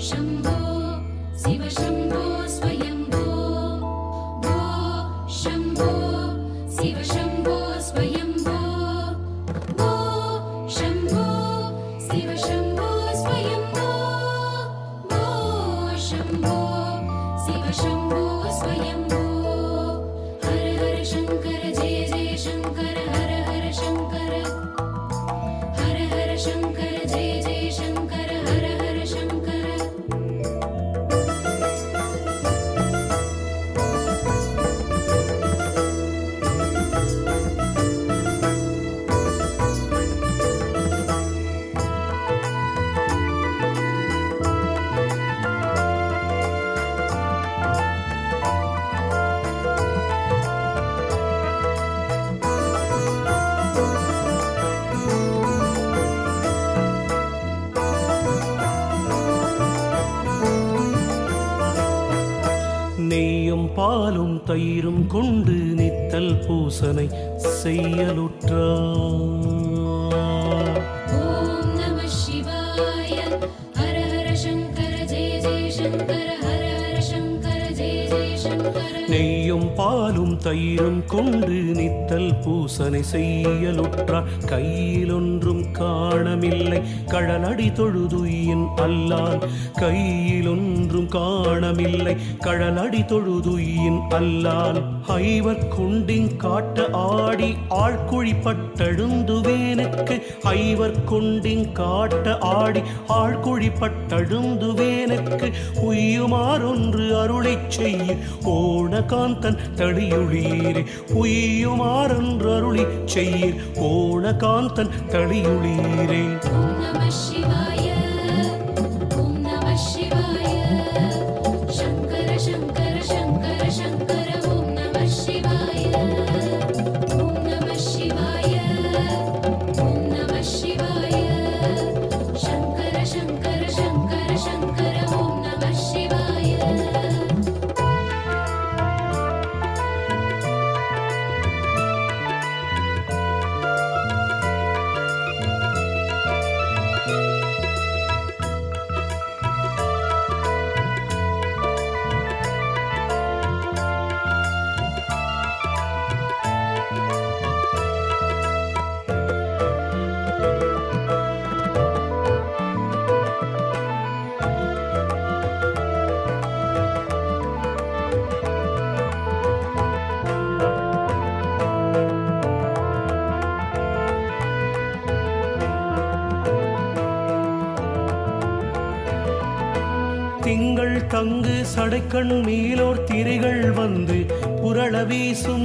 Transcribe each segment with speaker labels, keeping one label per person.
Speaker 1: शम्भो शिव शम्भो स्वयम्भो भो शम्भो शिव शम्भो स्वयम्भो भो शम्भो शिव शम्भो स्वयम्भो भो शम्भो शिव शम्भो स्वयम्भो हर हर शङ्कर जय जय शङ्कर हर हर शङ्कर हर हर शङ्कर जय जय शङ्कर हर हर शङ्कर
Speaker 2: நெய்யும் பாலும் தயிரும் கொண்டு நித்தல் பூசனை செய்யலுற்றார்
Speaker 1: ॐ नमः शिवाय हर हर शङ्कर जय जय शङ्कर हर हर शङ्कर जय जय शङ्कर
Speaker 2: நெய்யும் பாலும் தயிரும் கொண்டு நித்தல் பூசனை செய்யலுற்றார் கையில் ஒன்றும் காணமில்லை கழலடி தொழுதுயின் அல்லால் கையில் ஒன்றும் காணமில்லை கழலடி தொழுதுயின் அல்லால் ஐவர் கொண்டிங் காட்ட ஆடி ஆழ்குழி பட்டழுந்துவேனுக்கு ஐவர் கொண்டிங் காட்ட ஆடி ஆழ்குழி பட்டழுந்துவேனுக்கு உய்யுமாறொன்று அருளைச் செய்ய ஓணகாந்தன் தளியுளீரே உய்யுமாறொன்று அருளிச் செய்ய ஓணகாந்தன் தளியுளீரே
Speaker 1: ॐ नमः शिवाय ॐ नमः शिवाय शङ्कर शङ्कर शङ्कर शङ्कर ॐ नमः शिवाय ॐ नमः शिवाय ॐ नमः शिवाय शङ्कर शङ्कर शङ्कर शङ्कर ॐ नमः शिवाय
Speaker 2: திங்கள் தங்கு சடைக்கண் மேலோர் திரைகள் வந்து புரள வீசும்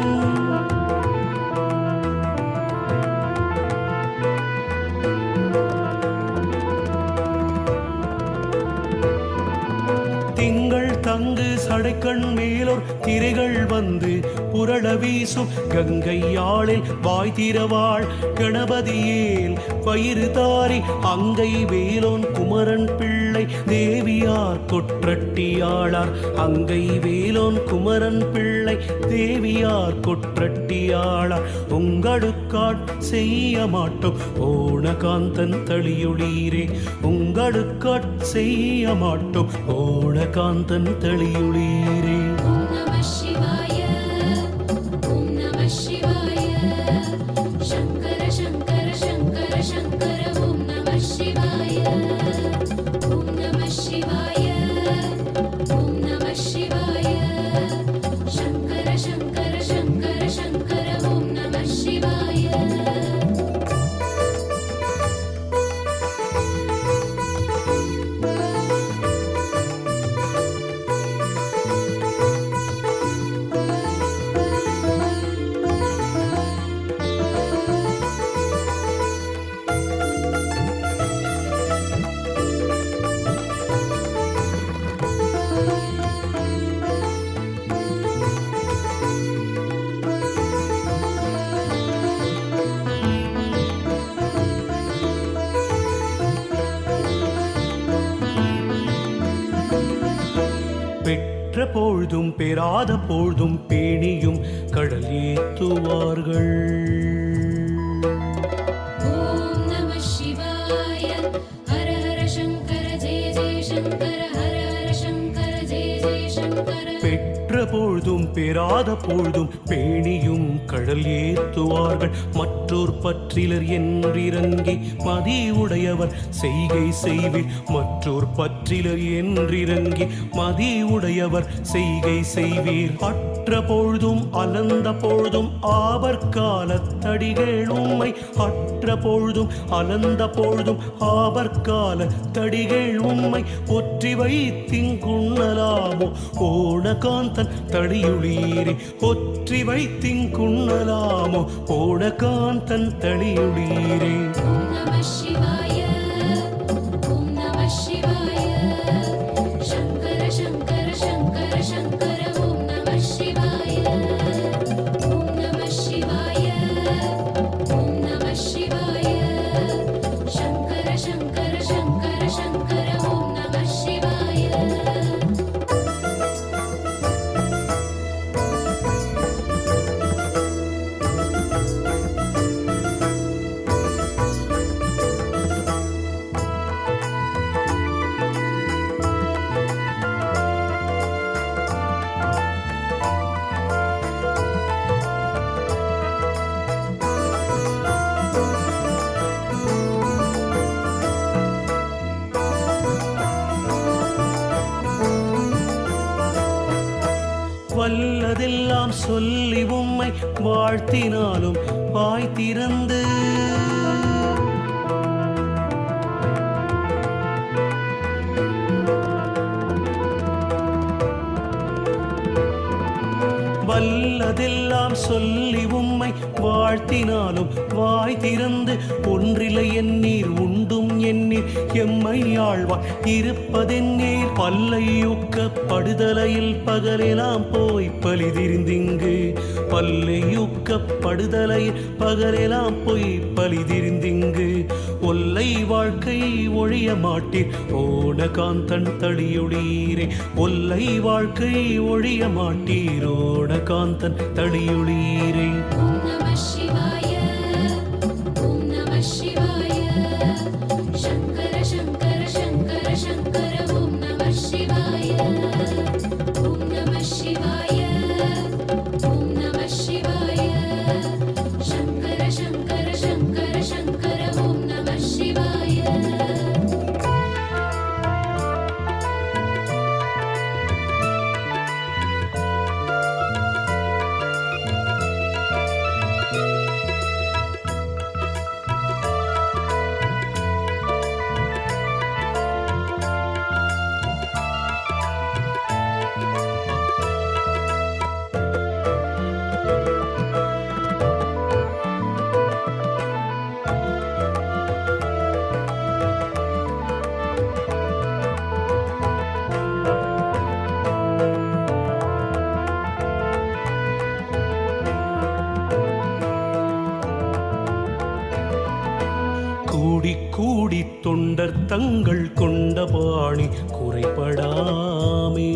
Speaker 2: திங்கள் தங்கு சடைக்கண் மேலோர் திரைகள் வந்து புரள வீசும் கங்கை யாழில் வாய் திறவாள் கணபதியேல் பயிறு தாரி அங்கை வேலோன் குமரன் பிள்ளை தேவியார் கொற்றட்டியாளார் அங்கை வேலோன் குமரன் பிள்ளை தேவியார் கொற்றட்டியாளார் உங்களுக்காட் செய்ய மாட்டோம் ஓணகாந்தன் தளியொளீரே உங்களுக்காட் செய்ய மாட்டோம் ஓணகாந்தன் தளியொளீரே
Speaker 1: ॐ नमः शिवाय ॐ नमः शिवाय शङ्कर शङ्कर शङ्कर शङ्कर ॐ नमः शिवाय ॐ नमः शिवाय ॐ नमः शिवाय शङ्कर शङ्कर शङ्कर शङ्कर ॐ नमः शिवाय
Speaker 2: பெற்ற பொழுதும் பெறாத பொழுதும் பேணியும் கடல் ஏத்துவார்கள்
Speaker 1: ॐ नमः शिवाय हर हर शङ्कर जय जय शङ्कर
Speaker 2: பலனும் பெறாத பொழுதும் பேணியும் கடல் ஏத்துவார்கள் மற்றோர் பற்றிலர் என்றிறங்கி மதி உடையவர் செய்கை செய்வீர் மற்றோர் பற்றிலர் என்றிறங்கி மதி உடையவர் செய்கை செய்வீர் அற்ற பொழுதும் அலந்த பொழுதும் ஆபற்காலத்தடிகள் உம்மை அற்ற பொழுதும் அலந்த பொழுதும் ஆபற்கால தடிகள் உம்மை ஒற்றி வைத்திங்குண்ணலாமோ ஓணகாந்தன் தடியுளீரே ஒற்றி வைத்திங்குண்ணலாமோ ஓணகாந்தன் தடியுளீரே
Speaker 1: ॐ नमः शिवाय ॐ नमः शिवाय शङ्कर शङ्कर शङ्कर शङ्कर ॐ नमः शिवाय ॐ नमः शिवाय ॐ नमः शिवाय शङ्कर शङ्कर शङ्कर शङ्कर ॐ नमः शिवाय
Speaker 2: வல்லதெல்லாம் சொல்லி உம்மை வாழ்த்தினாலும் வாய் திறந்து வல்லதெல்லாம் சொல்லி உம்மை வாழ்த்தினாலும் வாய் திறந்து ஒன்றில்லை எண்ணீர் உண்டும் எண்ணீர் எம்மை ஆழ்வார் இருப்பதென்னீர் பல்லையூக்க படுதலையில் பகலெல்லாம் போய் பலிதிரிந்திங்கு பல்லையூக்க படுதலையில் பகலெல்லாம் போய் பலிதிரிந்திங்கு ஒல்லை வாழ்க்கை ஒழிய மாட்டீர் ஓடகாந்தன் தடியுளீரே ஒல்லை வாழ்க்கை ஒழிய மாட்டீர் ஓடகாந்தன் தடியுளீரே
Speaker 1: ॐ नमः शिवाय ॐ नमः शिवाय शङ्कर शङ्कर शङ्कर शङ्कर ॐ नमः शिवाय ॐ नमः शिवाय ॐ नमः शिवाय शङ्कर शङ्कर शङ्कर शङ्कर ॐ नमः शिवाय
Speaker 2: கூடி கூடி தொண்டர் தங்கள் கொண்ட பாணி குறைபடாமே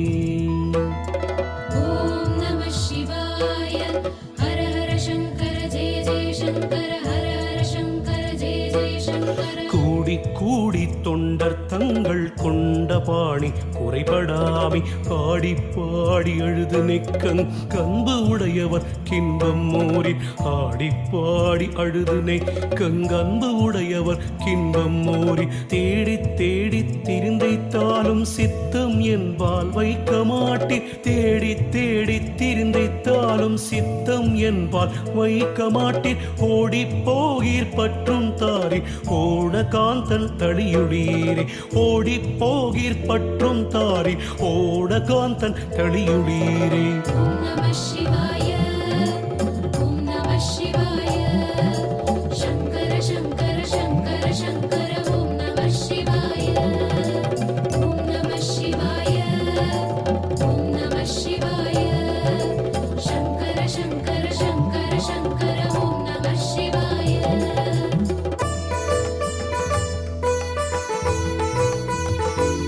Speaker 1: ॐ नमः शिवाय हर हर शङ्कर जय जय शङ्कर हर हर शङ्कर जय जय शङ्कर
Speaker 2: கூடி கூடி தொண்டர் தங்கள் கொண்ட பாணி குறைபடாமை பாடி பாடி அழுது நெக்கங் கன்பு உடையவர் கின்பம் மோரின் ஆடி பாடி அழுது நெக்கங் அன்பு உடையவர் கின்பம் மோரி தேடி தேடி திரிந்தைத்தாலும் சித்தம் என்பால் வைக்க மாட்டீர் தேடி தேடி திரிந்தைத்தாலும் சித்தம் என்பால் வைக்க மாட்டீர் ஓடி போகீர் பற்றும் தாரி ஓட காந்தன் தளியுளீரே ஓடி போகீர் பற்றும் தாரி ஓட காந்தன் தளியுளீரே
Speaker 1: ॐ नमः शिवाय ॐ नमः शिवाय शङ्कर शङ्कर शङ्कर शङ्कर ॐ नमः शिवाय ॐ नमः शिवाय ॐ नमः शिवाय शङ्कर शङ्कर शङ्कर शङ्कर ॐ नमः शिवाय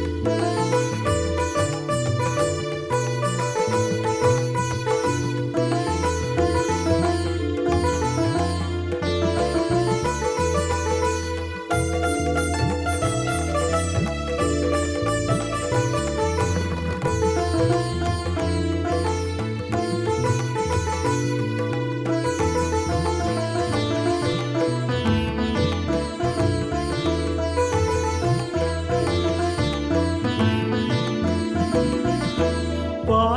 Speaker 3: ॐ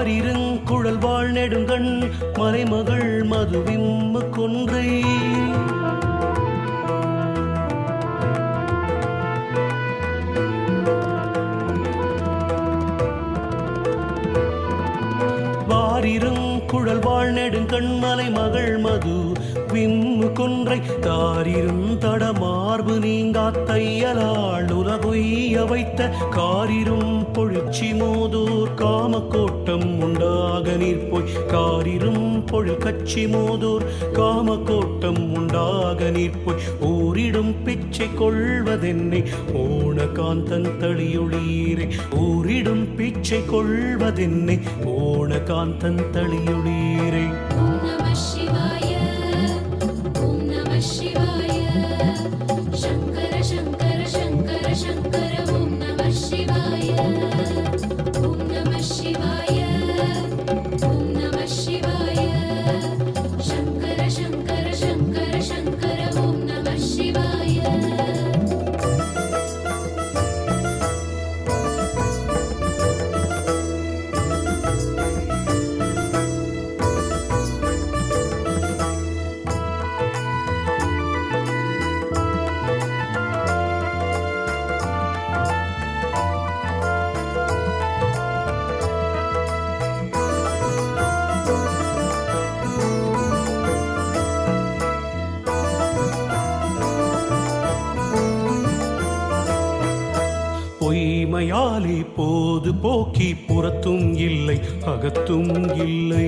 Speaker 2: வாரிருங்குழல் வாழ் நெடுங்கண் மலைமகள் மதுவிம்மு கொன்றை வாரிரும் குழல் வாழ் நெடுங்கண்மலை மகள் மது விம்மு கொன்றை தாரிரும் தடமார்பு நீங்கா தையலாள் உலகொய்ய வைத்த காரிரும் பொழிச்சி மோதூர் காமக்கோட்டம் உண்டாக நீர்ப்போய் காரிரும் பொழு கச்சி மோதூர் காமக்கோட்டம் உண்டாக நீர்ப்போய் ஊரிடும் பிச்சை கொள்வதென்னை ஓண காந்தன் தளியொளீரே ஊரிடும் பிச்சை கொள்வதென்னை ஓண காந்தன் தளியொளீரே
Speaker 1: ॐ नमः शिवाय ॐ नमः शिवाय शङ्कर शङ्कर शङ्कर शङ्कर ॐ नमः शिवाय ॐ नमः शिवाय ॐ नमः शिवाय शङ्कर शङ्कर शङ्कर शङ्कर ॐ नमः शिवाय
Speaker 2: பொய்மையாலே போது போக்கி புறத்தும் இல்லை அகத்தும் இல்லை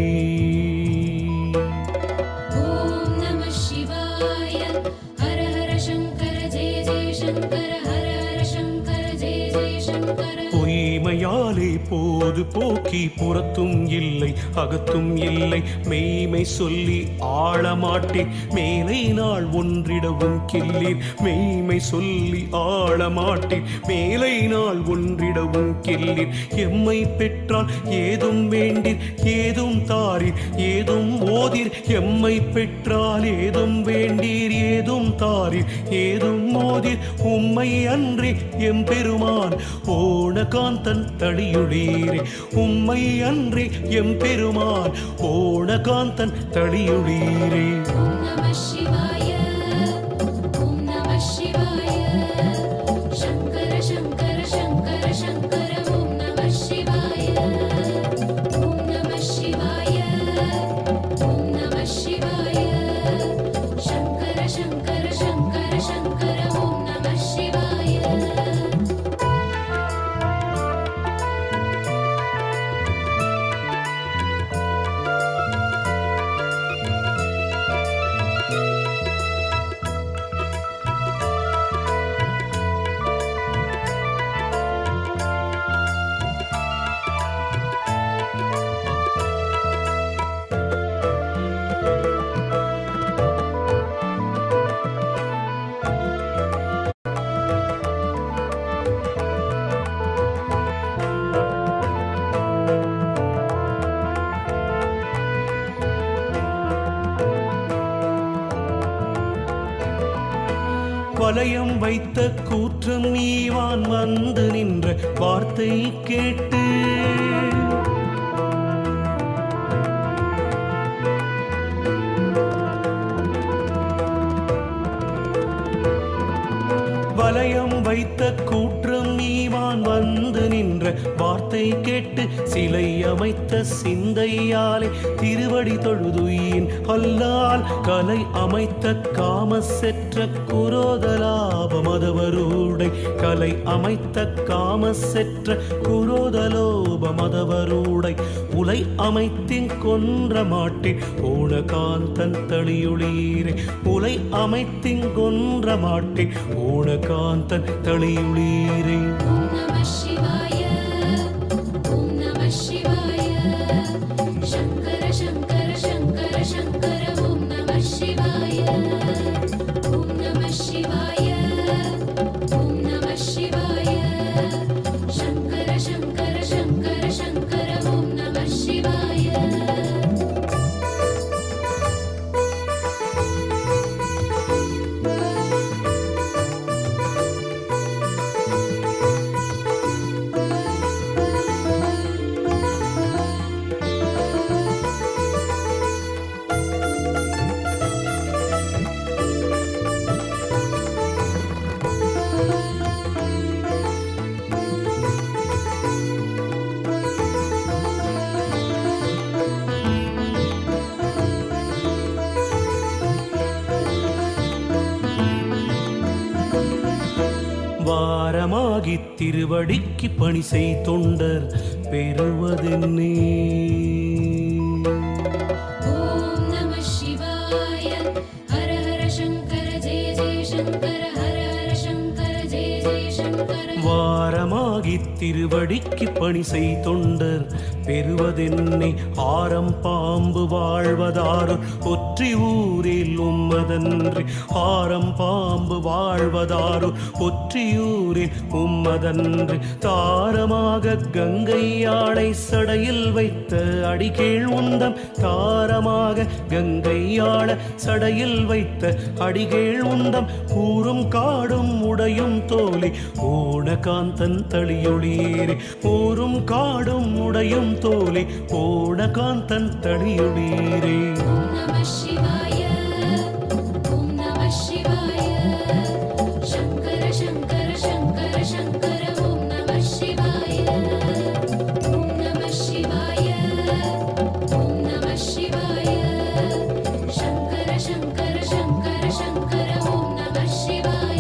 Speaker 1: ॐ नमः शिवाय हर हर शङ्कर जय जय शङ्कर हर हर शङ्कर जय जय शङ्कर
Speaker 2: பொய்மையாலே போது போக்கி புறத்தும் இல்லை அகத்தும் இல்லை மெய்மை சொல்லி ஆளமாட்டேன் மேலை நாள் ஒன்றிடவும் கில்லீர் மெய்மை சொல்லி ஆளமாட்டேன் மேலை நாள் ஒன்றிடவும் கில்லீர் எம்மை பெற்றால் ஏதும் வேண்டீர் ஏதும் தாரீர் ஏதும் ஓதீர் எம்மை பெற்றால் ஏதும் வேண்டீர் ஏதும் தாரீர் ஏதும் ஓதீர் உம்மை அன்றி எம்பெருமான் ஓணகாந்தன் தளியுளீரே உம்மை அன்றி எம்பெருமான் ஓணகாந்தன் தளியுளீரே
Speaker 1: ॐ नमः शिवाय ॐ नमः शिवाय शङ्कर शङ्कर शङ्कर शङ्कर ॐ नमः शिवाय ॐ नमः शिवाय ॐ नमः शिवाय शङ्कर शङ्कर शङ्कर शङ्कर ॐ नमः शिवाय
Speaker 2: வலயம் வைத்த கூற்றம் ஈவான் வந்து நின்ற வார்த்தை கேட்டு வலயம் வைத்த கூற்றம் ஈவான் வந்து நின்ற வார்த்தை கேட்டு சிலை அமைத்த சிந்தையாலே திருவடி தொழுதுயின் அல்லால் கலை அமைத்த காம செற்ற குரோதலாப மதவரூடை கலை அமைத்த காம செற்ற குரோதலோப மதவரூடை உலை அமைத்தின் கொன்ற மாட்டேன் ஓணகாந்தன் தளியுளீரே உலை அமைத்தின் கொன்ற மாட்டேன் ஓணகாந்தன் தளியுளீரே
Speaker 1: ॐ नमः शिवाय ॐ नमः शिवाय शङ्कर शङ्कर शङ्कर शङ्कर ॐ नमः शिवाय ॐ नमः शिवाय ॐ नमः शिवाय शङ्कर शङ्कर शङ्कर शङ्कर ॐ नमः शिवाय
Speaker 2: வாரமாகி திருவடிக்கு பணி செய் தொண்டர் பெறுவதென்னே
Speaker 1: ॐ नमः शिवाय हर हर शङ्कर जय जय शङ्कर हर हर शङ्कर जय जय शङ्कर
Speaker 2: வாரமாகி திருவடிக்கு பணி செய் தொண்டர் பெறுவதென்னை ஆரம் பாம்பு வாழ்வதாரோ ஒற்றி ஊரில் உம்மதன்றி ஆரம் பாம்பு வாழ்வதாரோ ஒற்றியூரில் உம்மதன்றி தாரமாக கங்கையாளை சடையில் வைத்த அடிகேள் உந்தம் தாரமாக கங்கையாள சடையில் வைத்த அடிகேள் உந்தம் கூறும் காடும் உடையும் தோலி ஓணகாந்தன் தளியொளியேறி ஊரும் காடும் உடையும் தோலி ஓணகாந்தன் தளியொளியேறே
Speaker 1: ॐ नमः शिवाय ॐ नमः शिवाय शङ्कर शङ्कर शङ्कर शङ्कर ॐ नमः शिवाय ॐ नमः शिवाय ॐ नमः शिवाय शङ्कर शङ्कर शङ्कर शङ्कर ॐ नमः शिवाय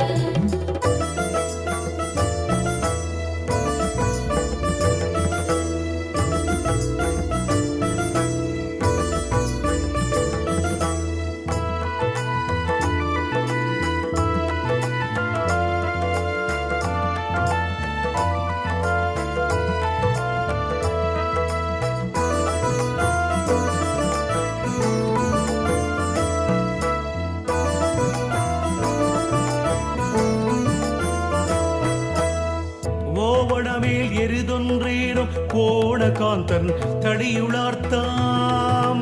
Speaker 2: ஓவணமேல் எரிதொன்றேனும் கோணகாந்தன் தடியுளார்த்தாம்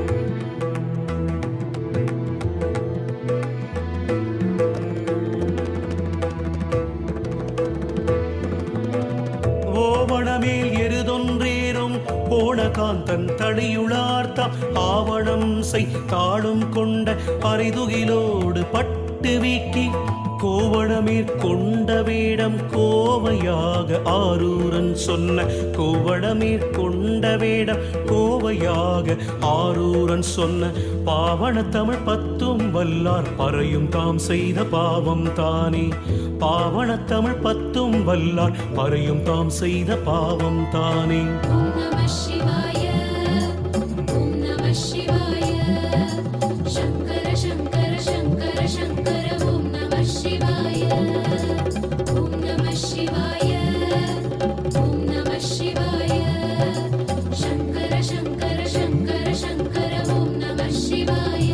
Speaker 2: ஓவணமேல் எருதொன்றேறும் போனகாந்தன் தடியுளார்த்தாம் ஆவணம் செய் தாளும் கொண்ட அரைதுகிலோடு பட்டு வீக்கி கோவணமேற் கொண்ட வேடம் கோவையாக ஆரூரன் சொன்ன கோவணமேற் கொண்ட வேடம் கோவையாக ஆரூரன் சொன்ன பாவன தமிழ் பத்தும் வல்லார் பறையும் தாம் செய்த பாவம் தானே பாவன தமிழ் பத்தும் வல்லார் பறையும் தாம் செய்த பாவம் தானே
Speaker 1: ॐ नमः शिवाय ॐ नमः शिवाय शङ्कर शङ्कर शङ्कर शङ्कर ॐ नमः शिवाय ॐ नमः शिवाय ॐ नमः शिवाय शङ्कर शङ्कर शङ्कर शङ्कर ॐ नमः शिवाय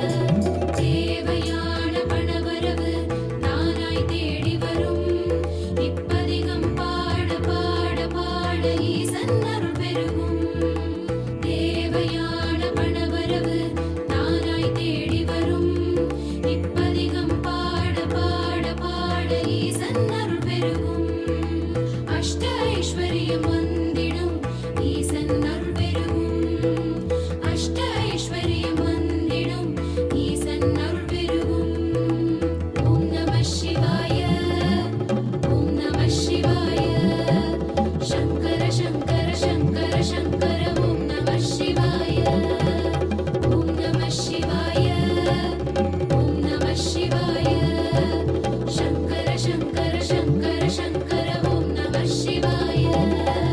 Speaker 1: தேவையான பணவரவு தானாய் தேடி வரும் இப்பதிகம் பாட பாட பாட ஈசன் அருள் பெருகும் தேவையான பணவரவு தானாய் தேடி வரும் இப்பதிகம் பாட பாட பாட ஈசன் அருள் பெருகும் அஷ்ட ஐஸ்வர்யம் வந்திடும் ஈசன் அருள் பெருகும் அஷ்ட ஐஸ்வர்யம் வந்திடும் ஈசன் அருள் பெருகும் ஓம் நம சிவாய ஓம் நம சிவாய சங்கர சங்கர சங்கர சங்கர ஓம் நம சிவாய ஓம் நம சிவாய ஓம் நம சிவாய சங்கர சங்கர சங்கர சங்கர ஓம் நம சிவாய